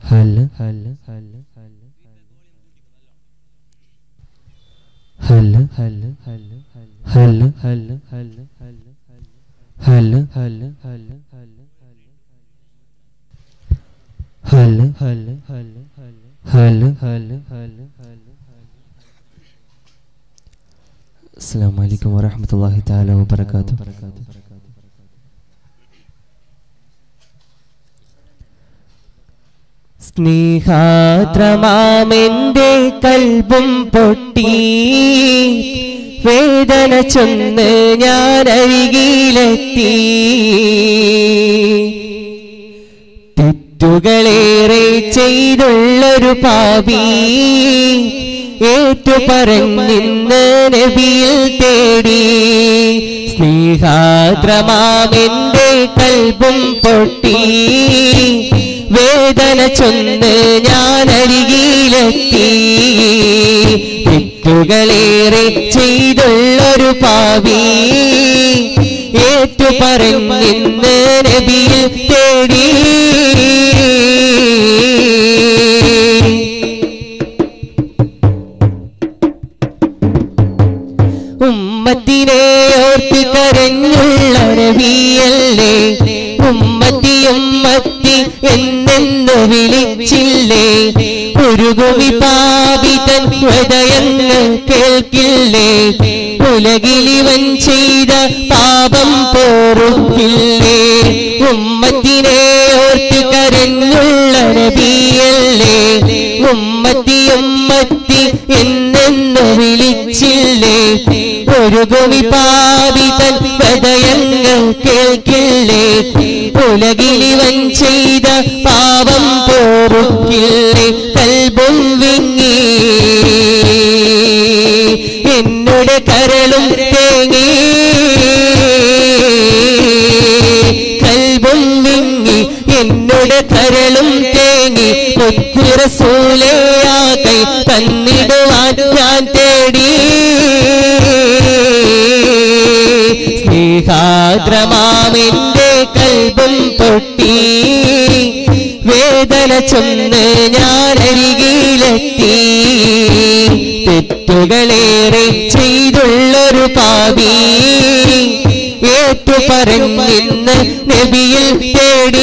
ഹല ഹല ഹല ഹല ഹല ഹല ഹല ഹല ഹല ഹല ഹല ഹല ഹല ഹല ഹല ഹല ഹല അസ്സാം വലൈക്കും വറഹമത്തല്ലാഹി താല വബർക്കാത്തു സ്നേഹാത്രമാമെന്റെ കൽബും പൊട്ടി വേദന ചൊന്ന് ഞാൻ അരികിലെത്തി തെറ്റുകളേറെ ചെയ്തുള്ളൊരു പാപി ഏറ്റു പറഞ്ഞിന്ന് നബിയിൽ തേടി സ്നേഹാദ്രമാമെന്റെ കൽബും പൊട്ടി വേദന ചൊന്ന് ഞാൻ അരികിലെത്തി തെറ്റുകളേറെ ചെയ്തുള്ളൊരു പാവി ഏറ്റു പറഞ്ഞിന്ന് നബിയിൽ തേടി ഉമ്മത്തിനെ ഓർത്ത് കരഞ്ഞുള്ള നബിയല്ലേ ഉമ്മത്തി ഉമ്മത്തി എന്നെന്നു വിളിച്ചില്ലേ ഒരു ഗുമി പാപിതൻ ഹൃദയങ്ങൾ കേൾക്കില്ലേ ഉലകിലിവൻ ചെയ്ത പാപം പോറുക്കില്ലേ ഉമ്മത്തിനെ ഓർത്ത് കരഞ്ഞുള്ള നബിയല്ലേ ഉമ്മത്തി ഉമ്മത്തി എന്നെന്നു വിളിച്ചില്ലേ ഒരു ഗുമി പാപിതൻ ഹൃദയങ്ങൾ കേൾക്കില്ലേ ഉലകിലിവൻ ചെയ്ത പാപം പോറുക്കില്ലേ കൽബും വിങ്ങി എന്നോട് കരളും തേങ്ങി കൽബും വിങ്ങി എന്നോട് കരളും തേങ്ങി മുത്തുറസൂലയാകൈ തന്നിടുവാൻ ഞാൻ തേടി സ്നേഹാദ്രമാമെന്റെ കൽബും പൊട്ടി വേദന ചൊന്ന് ഞാൻ അരികിലെത്തി തെറ്റുകളേറെ ചെയ്തുള്ളൊരു പാപി ഏറ്റു പറഞ്ഞിന്ന് നബിയിൽ തേടി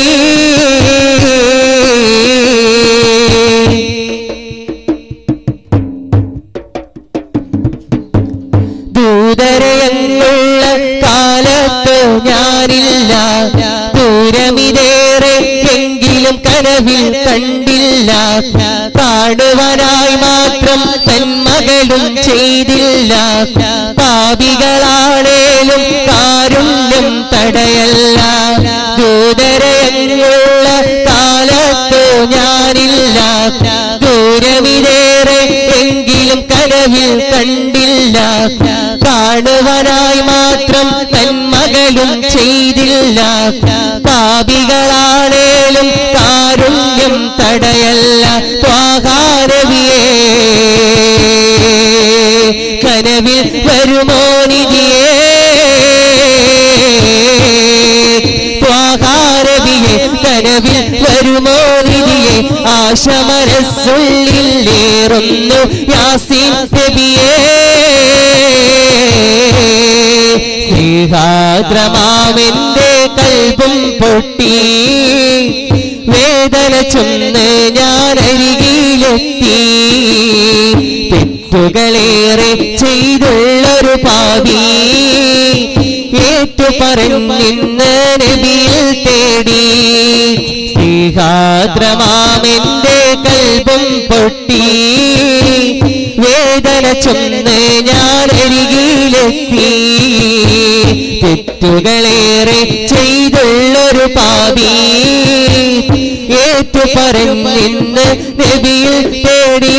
ദൂതരയങ്ങളുള്ള കാലത്ത് ഞാനില്ല ദൂരമിതേറെ എങ്കിലും കനവിൽ കണ്ടില്ല കാണുവാനായി മാത്രം തന്മകളും ചെയ്തില്ല പാപികളാണേലും കാരുണ്യം തടയല്ല ദൂതരയങ്ങളുള്ള കാലത്ത് ഞാനില്ല ദൂരമിതേറെ എങ്കിലും കനവിൽ കണ്ടില്ല കാണുവാനായി മാത്രം തന്മകളും ചെയ്തില്ല പാപികളാണേലും കാരുണ്യം തടയല്ല ത്വാഹാരവിയേ കനവിൽ വരുമോ നിധിയേ ത്വാഹാരവിയെ കനവിൽ വരുമോ നിധിയെ ആശമരസുള്ളിലേറുന്നു യാസീൻ നബിയേ സ്നേഹാദ്രമാമെന്റെ കൽബും പൊട്ടി വേദന ചൊന്ന് ഞാൻ അരികിലെത്തി തെറ്റുകളേറെ ചെയ്തുള്ളൊരു പാപി ഏറ്റു പറഞ്ഞിന്ന് നബിയിൽ തേടി സ്നേഹാദ്രമാമെന്റെ കൽബും പൊട്ടി വേദന ചൊന്ന് ഞാൻ അരികിലെത്തി തെറ്റുകളേറെ ചെയ്തുള്ളൊരു പാപി ഏറ്റു പറഞ്ഞിന്ന് നബിയിൽ തേടി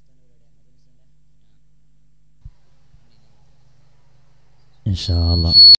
ഇൻഷാ അല്ലാ